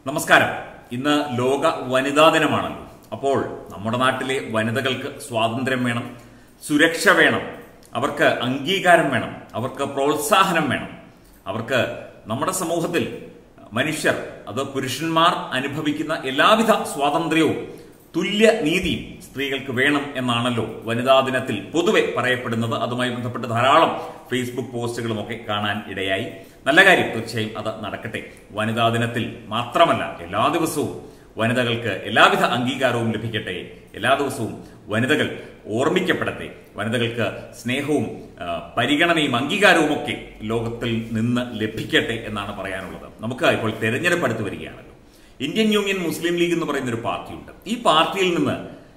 നമസ്കാരം ഇന്ന് ലോക വനിതാ ദിനമാണല്ലോ അപ്പോൾ നമ്മുടെ നാട്ടിലെ വനിതകൾക്ക് സ്വാതന്ത്ര്യം വേണം സുരക്ഷ വേണം അവർക്ക് അംഗീകാരം വേണം അവർക്ക് പ്രോത്സാഹനം വേണം അവർക്ക് നമ്മുടെ സമൂഹത്തിൽ മനുഷ്യർ അത് പുരുഷന്മാർ അനുഭവിക്കുന്ന എല്ലാവിധ സ്വാതന്ത്ര്യവും തുല്യ നീതിയും സ്ത്രീകൾക്ക് വേണം എന്നാണല്ലോ വനിതാ ദിനത്തിൽ പൊതുവെ പറയപ്പെടുന്നത് അതുമായി ബന്ധപ്പെട്ട് ധാരാളം ഫേസ്ബുക്ക് പോസ്റ്റുകളും ഒക്കെ കാണാൻ ഇടയായി നല്ല കാര്യം തീർച്ചയായും അത് നടക്കട്ടെ വനിതാ ദിനത്തിൽ മാത്രമല്ല എല്ലാ ദിവസവും വനിതകൾക്ക് എല്ലാവിധ അംഗീകാരവും ലഭിക്കട്ടെ എല്ലാ ദിവസവും വനിതകൾ ഓർമ്മിക്കപ്പെടട്ടെ വനിതകൾക്ക് സ്നേഹവും ആ, പരിഗണനയും അംഗീകാരവും ഒക്കെ ലോകത്തിൽ നിന്ന് ലഭിക്കട്ടെ എന്നാണ് പറയാനുള്ളത് നമുക്ക് ഇപ്പോൾ തെരഞ്ഞെടുപ്പ് അടുത്ത് വരികയാണല്ലോ ഇന്ത്യൻ യൂണിയൻ മുസ്ലിം ലീഗ് എന്ന് പറയുന്ന ഒരു പാർട്ടിയുണ്ട് ഈ പാർട്ടിയിൽ നിന്ന്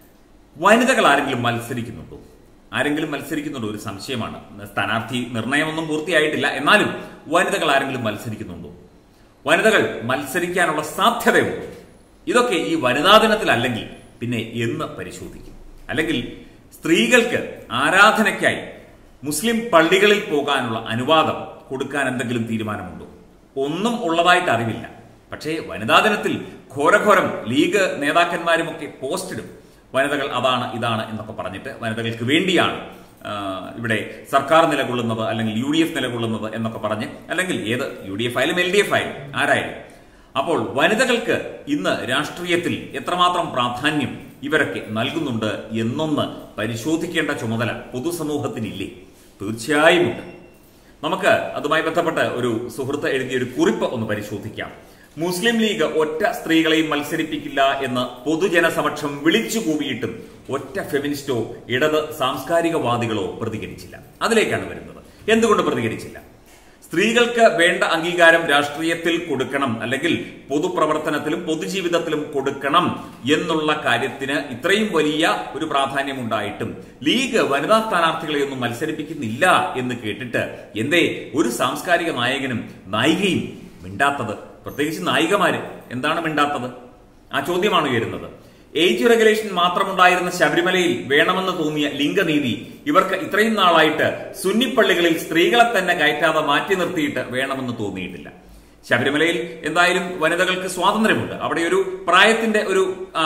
വനിതകൾ ആരെങ്കിലും മത്സരിക്കുന്നുണ്ടോ ആരെങ്കിലും മത്സരിക്കുന്നുണ്ടോ ഒരു സംശയമാണ് സ്ഥാനാർത്ഥി നിർണയമൊന്നും പൂർത്തിയായിട്ടില്ല എന്നാലും വനിതകൾ ആരെങ്കിലും മത്സരിക്കുന്നുണ്ടോ വനിതകൾ മത്സരിക്കാനുള്ള സാധ്യതയുണ്ടോ ഇതൊക്കെ ഈ വനിതാ ദിനത്തിലല്ലെങ്കിൽ പിന്നെ എന്ന് പരിശോധിക്കും അല്ലെങ്കിൽ സ്ത്രീകൾക്ക് ആരാധനയ്ക്കായി മുസ്ലിം പള്ളികളിൽ പോകാനുള്ള അനുവാദം കൊടുക്കാൻ എന്തെങ്കിലും തീരുമാനമുണ്ടോ ഒന്നും ഉള്ളതായിട്ട് അറിവില്ല പക്ഷേ വനിതാ ദിനത്തിൽ ഘോരഘോരം ലീഗ് നേതാക്കന്മാരുമൊക്കെ പോസ്റ്റ് ഇടും വനിതകൾ അതാണ് ഇതാണ് എന്നൊക്കെ പറഞ്ഞിട്ട് വനിതകൾക്ക് വേണ്ടിയാണ് ആ, ഇവിടെ സർക്കാർ നിലകൊള്ളുന്നത് അല്ലെങ്കിൽ യു ഡി എഫ് നിലകൊള്ളുന്നത് എന്നൊക്കെ പറഞ്ഞ് അല്ലെങ്കിൽ ഏത് യു ഡി എഫ് ആയാലും എൽ ഡി എഫ് ആയാലും ആരായാലും അപ്പോൾ വനിതകൾക്ക് ഇന്ന് രാഷ്ട്രീയത്തിൽ എത്രമാത്രം പ്രാധാന്യം ഇവരൊക്കെ നൽകുന്നുണ്ട് എന്നൊന്ന് പരിശോധിക്കേണ്ട ചുമതല പൊതുസമൂഹത്തിനില്ലേ തീർച്ചയായും ഉണ്ട് നമുക്ക് അതുമായി ബന്ധപ്പെട്ട് ഒരു സുഹൃത്ത് എഴുതിയ ഒരു കുറിപ്പ് ഒന്ന് പരിശോധിക്കാം മുസ്ലിം ലീഗ് ഒറ്റ സ്ത്രീകളെയും മത്സരിപ്പിക്കില്ല എന്ന് പൊതുജനസമക്ഷം വിളിച്ചു കൂവിയിട്ടും ഒറ്റ ഫെമിനിസ്റ്റോ ഇടത് സാംസ്കാരികവാദികളോ പ്രതികരിച്ചില്ല അതിലേക്കാണ് വരുന്നത് എന്തുകൊണ്ട് പ്രതികരിച്ചില്ല സ്ത്രീകൾക്ക് വേണ്ട അംഗീകാരം രാഷ്ട്രീയത്തിൽ കൊടുക്കണം അല്ലെങ്കിൽ പൊതുപ്രവർത്തനത്തിലും പൊതുജീവിതത്തിലും കൊടുക്കണം എന്നുള്ള കാര്യത്തിന് ഇത്രയും വലിയ ഒരു പ്രാധാന്യമുണ്ടായിട്ടും ലീഗ് വനിതാ സ്ഥാനാർത്ഥികളെയൊന്നും മത്സരിപ്പിക്കുന്നില്ല എന്ന് കേട്ടിട്ട് എന്തേ ഒരു സാംസ്കാരിക നായകനും നായികയും മിണ്ടാത്തത് പ്രത്യേകിച്ച് നായികമാര് എന്താണ് മിണ്ടാത്തത് ആ ചോദ്യമാണ് ഉയരുന്നത് ഏജ് റെഗുലേഷൻ മാത്രമുണ്ടായിരുന്ന ശബരിമലയിൽ വേണമെന്ന് തോന്നിയ ലിംഗനീതി ഇവർക്ക് ഇത്രയും നാളായിട്ട് സുന്നിപ്പള്ളികളിൽ സ്ത്രീകളെ തന്നെ കയറ്റാതെ മാറ്റി നിർത്തിയിട്ട് വേണമെന്ന് തോന്നിയിട്ടില്ല ശബരിമലയിൽ എന്തായാലും വനിതകൾക്ക് സ്വാതന്ത്ര്യമുണ്ട് അവിടെ ഒരു പ്രായത്തിന്റെ ഒരു ആ,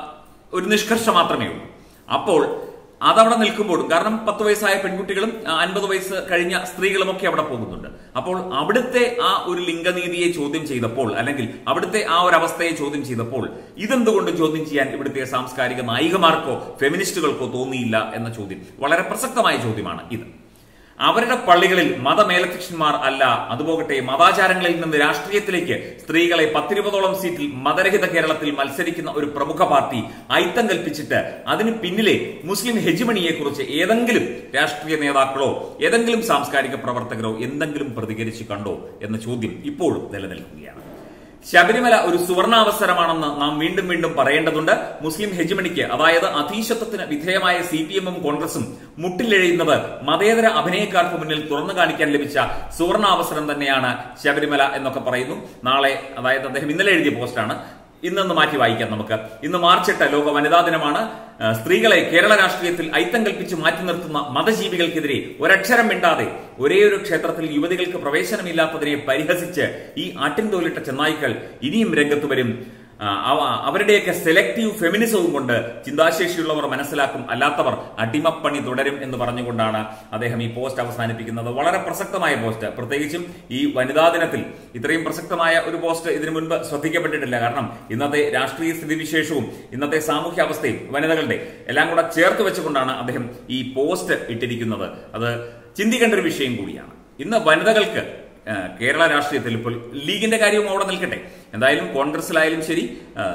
ഒരു നിഷ്കർഷ മാത്രമേ ഉള്ളൂ അപ്പോൾ അതവിടെ നിൽക്കുമ്പോൾ കാരണം പത്ത് വയസ്സായ പെൺകുട്ടികളും ആ, അൻപത് വയസ്സ് കഴിഞ്ഞ സ്ത്രീകളും ഒക്കെ അവിടെ പോകുന്നുണ്ട് അപ്പോൾ അവിടുത്തെ ആ ഒരു ലിംഗനീതിയെ ചോദ്യം ചെയ്തപ്പോൾ അല്ലെങ്കിൽ അവിടുത്തെ ആ ഒരു അവസ്ഥയെ ചോദ്യം ചെയ്തപ്പോൾ ഇതെന്തുകൊണ്ട് ചോദ്യം ചെയ്യാൻ ഇവിടുത്തെ സാംസ്കാരിക നായികമാർക്കോ ഫെമിനിസ്റ്റുകൾക്കോ തോന്നിയില്ല എന്ന ചോദ്യം വളരെ പ്രസക്തമായ ചോദ്യമാണ് ഇത് അവരുടെ പള്ളികളിൽ മതമേലധ്യക്ഷന്മാർ അല്ല അതുപോകട്ടെ മതാചാരങ്ങളിൽ നിന്ന് രാഷ്ട്രീയത്തിലേക്ക് സ്ത്രീകളെ പത്തിരുപതോളം സീറ്റിൽ മതരഹിത കേരളത്തിൽ മത്സരിക്കുന്ന ഒരു പ്രമുഖ പാർട്ടി ഐത്തം കൽപ്പിച്ചിട്ട് അതിന് പിന്നിലെ മുസ്ലിം ഹെജിമണിയെ കുറിച്ച് ഏതെങ്കിലും രാഷ്ട്രീയ നേതാക്കളോ ഏതെങ്കിലും സാംസ്കാരിക പ്രവർത്തകരോ എന്തെങ്കിലും പ്രതികരിച്ചു കണ്ടോ എന്ന ചോദ്യം ഇപ്പോഴും നിലനിൽക്കുകയാണ് ശബരിമല ഒരു സുവർണാവസരമാണെന്ന് നാം വീണ്ടും വീണ്ടും പറയേണ്ടതുണ്ട് മുസ്ലിം ഹെജിമണിക്ക് അതായത് അധീശത്വത്തിന് വിധേയമായ സി പി എമ്മും കോൺഗ്രസും മുട്ടിലെഴിയുന്നത് മതേതര അഭിനയക്കാർക്ക് മുന്നിൽ തുറന്നു കാണിക്കാൻ ലഭിച്ച സുവർണാവസരം തന്നെയാണ് ശബരിമല എന്നൊക്കെ പറയുന്നു നാളെ അതായത് അദ്ദേഹം ഇന്നലെ എഴുതിയ പോസ്റ്റാണ് ഇന്നൊന്ന് മാറ്റി വായിക്കാം നമുക്ക് ഇന്ന് മാർച്ച് എട്ട് ലോക വനിതാ ദിനമാണ് ആ, സ്ത്രീകളെ കേരള രാഷ്ട്രീയത്തിൽ ഐത്തം കൽപ്പിച്ച് മാറ്റി നിർത്തുന്ന മതജീവികൾക്കെതിരെ ഒരക്ഷരം മിണ്ടാതെ ഒരേ ഒരു ക്ഷേത്രത്തിൽ യുവതികൾക്ക് പ്രവേശനമില്ലാത്തതിനെ പരിഹസിച്ച് ഈ ആട്ടിൻതോലിട്ട ചെന്നായ്ക്കൾ ഇനിയും രംഗത്ത് വരും ആ, അവ- അവരുടെയൊക്കെ സെലക്റ്റീവ് ഫെമിനിസവും കൊണ്ട് ചിന്താശേഷിയുള്ളവർ മനസ്സിലാക്കും അല്ലാത്തവർ അടിമപ്പണി തുടരും എന്ന് പറഞ്ഞുകൊണ്ടാണ് അദ്ദേഹം ഈ പോസ്റ്റ് അവസാനിപ്പിക്കുന്നത് വളരെ പ്രസക്തമായ പോസ്റ്റ് പ്രത്യേകിച്ചും ഈ വനിതാ ദിനത്തിൽ ഇത്രയും പ്രസക്തമായ ഒരു പോസ്റ്റ് ഇതിനു മുൻപ് ശ്രദ്ധിക്കപ്പെട്ടിട്ടില്ല കാരണം ഇന്നത്തെ രാഷ്ട്രീയ സ്ഥിതിവിശേഷവും ഇന്നത്തെ സാമൂഹ്യ അവസ്ഥയും വനിതകളുടെ എല്ലാം കൂടെ ചേർത്ത് വെച്ചുകൊണ്ടാണ് അദ്ദേഹം ഈ പോസ്റ്റ് ഇട്ടിരിക്കുന്നത് അത് ചിന്തിക്കേണ്ട ഒരു വിഷയം കൂടിയാണ് ഇന്ന് വനിതകൾക്ക് ആ, കേരള രാഷ്ട്രീയത്തിൽ ഇപ്പോൾ ലീഗിന്റെ കാര്യവും അവിടെ നിൽക്കട്ടെ എന്തായാലും കോൺഗ്രസിലായാലും ശരി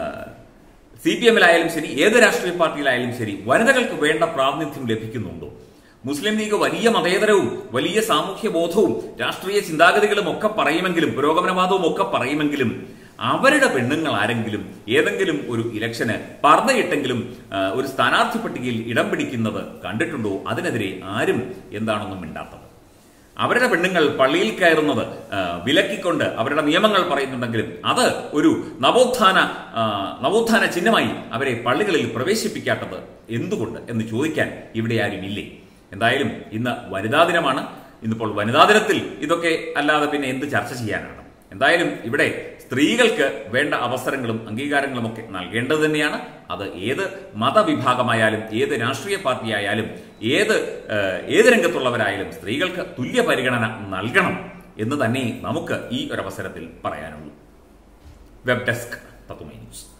സി പി എമ്മിലായാലും ശരി ഏത് രാഷ്ട്രീയ പാർട്ടിയിലായാലും ശരി വനിതകൾക്ക് വേണ്ട പ്രാതിനിധ്യം ലഭിക്കുന്നുണ്ടോ മുസ്ലിം ലീഗ് വലിയ മതേതരവും വലിയ സാമൂഹ്യ ബോധവും രാഷ്ട്രീയ ചിന്താഗതികളും ഒക്കെ പറയുമെങ്കിലും പുരോഗമനവാദവും ഒക്കെ പറയുമെങ്കിലും അവരുടെ പെണ്ണുങ്ങൾ ആരെങ്കിലും ഏതെങ്കിലും ഒരു ഇലക്ഷന് പർദ്ദയിട്ടെങ്കിലും ആ, ഒരു സ്ഥാനാർത്ഥി പട്ടികയിൽ ഇടം പിടിക്കുന്നത് കണ്ടിട്ടുണ്ടോ അതിനെതിരെ ആരും എന്താണെന്നും മിണ്ടാത്തത് അവരുടെ പെണ്ണുങ്ങൾ പള്ളിയിൽ കയറുന്നത് ആ, വിലക്കിക്കൊണ്ട് അവരുടെ നിയമങ്ങൾ പറയുന്നുണ്ടെങ്കിലും അത് ഒരു നവോത്ഥാന ആ, നവോത്ഥാന ചിഹ്നമായി അവരെ പള്ളികളിൽ പ്രവേശിപ്പിക്കാത്തത് എന്തുകൊണ്ട് എന്ന് ചോദിക്കാൻ ഇവിടെ ആരും ഇല്ലേ എന്തായാലും ഇന്ന് വനിതാ ദിനമാണ് ഇന്നിപ്പോൾ വനിതാ ദിനത്തിൽ ഇതൊക്കെ അല്ലാതെ പിന്നെ എന്ത് ചർച്ച ചെയ്യാനാണ് എന്തായാലും ഇവിടെ സ്ത്രീകൾക്ക് വേണ്ട അവസരങ്ങളും അംഗീകാരങ്ങളും ഒക്കെ നൽകേണ്ടത് തന്നെയാണ് അത് ഏത് മതവിഭാഗമായാലും ഏത് രാഷ്ട്രീയ പാർട്ടിയായാലും ഏത് ഏഹ്, ഏത് രംഗത്തുള്ളവരായാലും സ്ത്രീകൾക്ക് തുല്യ പരിഗണന നൽകണം എന്ന് തന്നെ നമുക്ക് ഈ ഒരു അവസരത്തിൽ പറയാനുള്ളൂ വെബ് ഡെസ്ക് തത്തുമൈ ന്യൂസ്